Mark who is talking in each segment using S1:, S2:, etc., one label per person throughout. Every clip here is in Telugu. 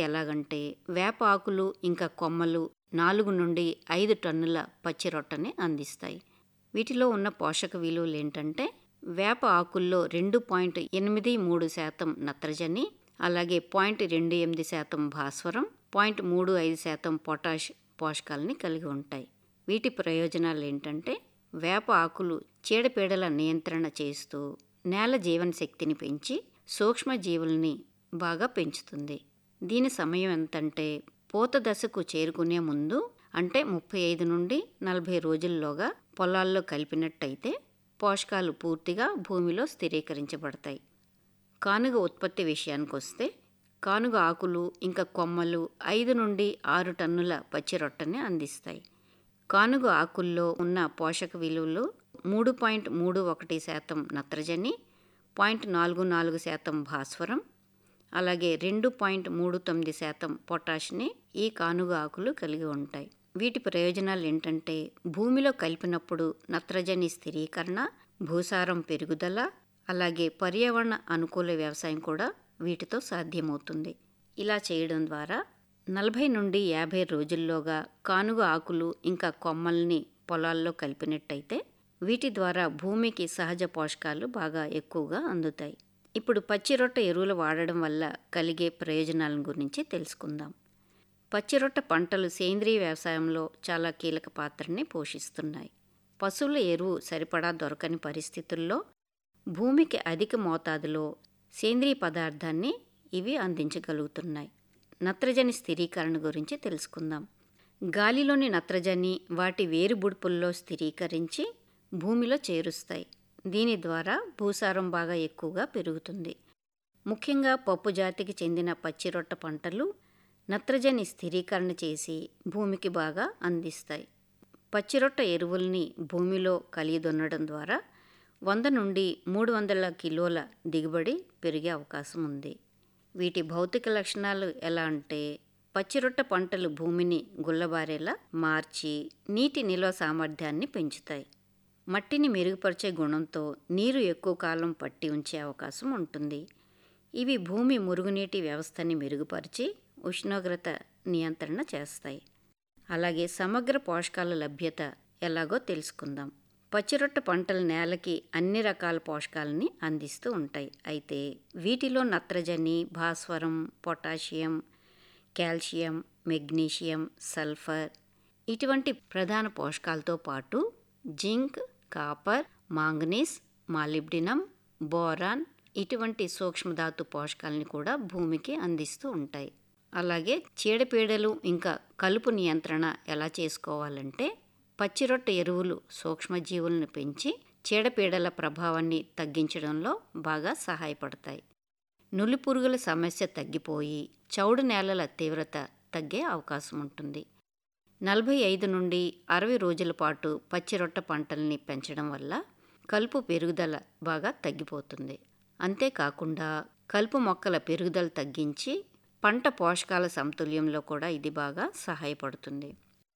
S1: ఎలాగంటే వేప ఆకులు ఇంకా కొమ్మలు నాలుగు నుండి ఐదు టన్నుల పచ్చి రొట్టని అందిస్తాయి వీటిలో ఉన్న పోషక విలువలు ఏంటంటే వేప ఆకుల్లో రెండు పాయింట్ ఎనిమిది మూడు శాతం నత్రజని అలాగే పాయింట్ రెండు ఎనిమిది శాతం భాస్వరం పాయింట్ మూడు ఐదు శాతం పొటాష్ పోషకాలని కలిగి ఉంటాయి వీటి ప్రయోజనాలు ఏంటంటే వేప ఆకులు చీడపీడల నియంత్రణ చేస్తూ నేల జీవన శక్తిని పెంచి సూక్ష్మజీవుల్ని బాగా పెంచుతుంది దీని సమయం ఎంతంటే పూత దశకు చేరుకునే ముందు అంటే ముప్పై ఐదు నుండి నలభై రోజుల్లోగా పొలాల్లో కలిపినట్టయితే పోషకాలు పూర్తిగా భూమిలో స్థిరీకరించబడతాయి కానుగ ఉత్పత్తి విషయానికి వస్తే కానుగ ఆకులు ఇంకా కొమ్మలు ఐదు నుండి ఆరు టన్నుల పచ్చి రొట్టని అందిస్తాయి కానుగ ఆకుల్లో ఉన్న పోషక విలువలు మూడు పాయింట్ మూడు ఒకటి శాతం నత్రజని పాయింట్ నాలుగు నాలుగు శాతం భాస్వరం అలాగే రెండు పాయింట్ మూడు తొమ్మిది శాతం పొటాష్ని ఈ కానుగ ఆకులు కలిగి ఉంటాయి వీటి ప్రయోజనాలు ఏంటంటే భూమిలో కలిపినప్పుడు నత్రజని స్థిరీకరణ భూసారం పెరుగుదల అలాగే పర్యావరణ అనుకూల వ్యవసాయం కూడా వీటితో సాధ్యమవుతుంది ఇలా చేయడం ద్వారా నలభై నుండి యాభై రోజుల్లోగా కానుగ ఆకులు ఇంకా కొమ్మల్ని పొలాల్లో కలిపినట్టయితే వీటి ద్వారా భూమికి సహజ పోషకాలు బాగా ఎక్కువగా అందుతాయి ఇప్పుడు పచ్చిరొట్ట ఎరువులు వాడడం వల్ల కలిగే ప్రయోజనాల గురించి తెలుసుకుందాం పచ్చిరొట్ట పంటలు సేంద్రీయ వ్యవసాయంలో చాలా కీలక పాత్రని పోషిస్తున్నాయి పశువుల ఎరువు సరిపడా దొరకని పరిస్థితుల్లో భూమికి అధిక మోతాదులో సేంద్రీయ పదార్థాన్ని ఇవి అందించగలుగుతున్నాయి నత్రజని స్థిరీకరణ గురించి తెలుసుకుందాం గాలిలోని నత్రజని వాటి వేరుబుడుపుల్లో స్థిరీకరించి భూమిలో చేరుస్తాయి దీని ద్వారా భూసారం బాగా ఎక్కువగా పెరుగుతుంది ముఖ్యంగా పప్పు జాతికి చెందిన పచ్చిరొట్ట పంటలు నత్రజని స్థిరీకరణ చేసి భూమికి బాగా అందిస్తాయి పచ్చిరొట్ట ఎరువుల్ని భూమిలో కలిగి దున్నడం ద్వారా వంద నుండి మూడు వందల కిలోల దిగుబడి పెరిగే అవకాశం ఉంది వీటి భౌతిక లక్షణాలు ఎలా అంటే పచ్చిరొట్ట పంటలు భూమిని గుల్లబారేలా మార్చి నీటి నిల్వ సామర్థ్యాన్ని పెంచుతాయి మట్టిని మెరుగుపరిచే గుణంతో నీరు ఎక్కువ కాలం పట్టి ఉంచే అవకాశం ఉంటుంది ఇవి భూమి మురుగునీటి వ్యవస్థని మెరుగుపరిచి ఉష్ణోగ్రత నియంత్రణ చేస్తాయి అలాగే సమగ్ర పోషకాల లభ్యత ఎలాగో తెలుసుకుందాం పచ్చిరొట్ట పంటల నేలకి అన్ని రకాల పోషకాలని అందిస్తూ ఉంటాయి అయితే వీటిలో నత్రజని భాస్వరం పొటాషియం కాల్షియం మెగ్నీషియం సల్ఫర్ ఇటువంటి ప్రధాన పోషకాలతో పాటు zinc copper manganese molybdenum boron ఇటువంటి సూక్ష్మధాతు పోషకాలని కూడా భూమికి అందిస్తూ ఉంటాయి అలాగే చీడపీడలు ఇంకా కలుపు నియంత్రణ ఎలా చేసుకోవాలంటే పచ్చిరొట్ట ఎరువులు సూక్ష్మజీవులను పెంచి చీడపీడల ప్రభావాన్ని తగ్గించడంలో బాగా సహాయపడతాయి నులి పురుగుల సమస్య తగ్గిపోయి చౌడు నేలల తీవ్రత తగ్గే అవకాశం ఉంటుంది నలభై ఐదు నుండి అరవై రోజుల పాటు పచ్చిరొట్ట పంటల్ని పెంచడం వల్ల కలుపు పెరుగుదల బాగా తగ్గిపోతుంది అంతేకాకుండా కలుపు మొక్కల పెరుగుదల తగ్గించి పంట పోషకాల సమతుల్యంలో కూడా ఇది బాగా సహాయపడుతుంది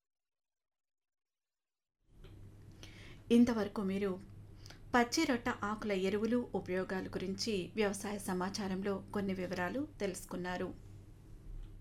S2: ఇంతవరకు మీరు పచ్చిరొట్ట ఆకుల ఎరువులు ఉపయోగాల గురించి వ్యవసాయ సమాచారంలో కొన్ని వివరాలు తెలుసుకున్నారు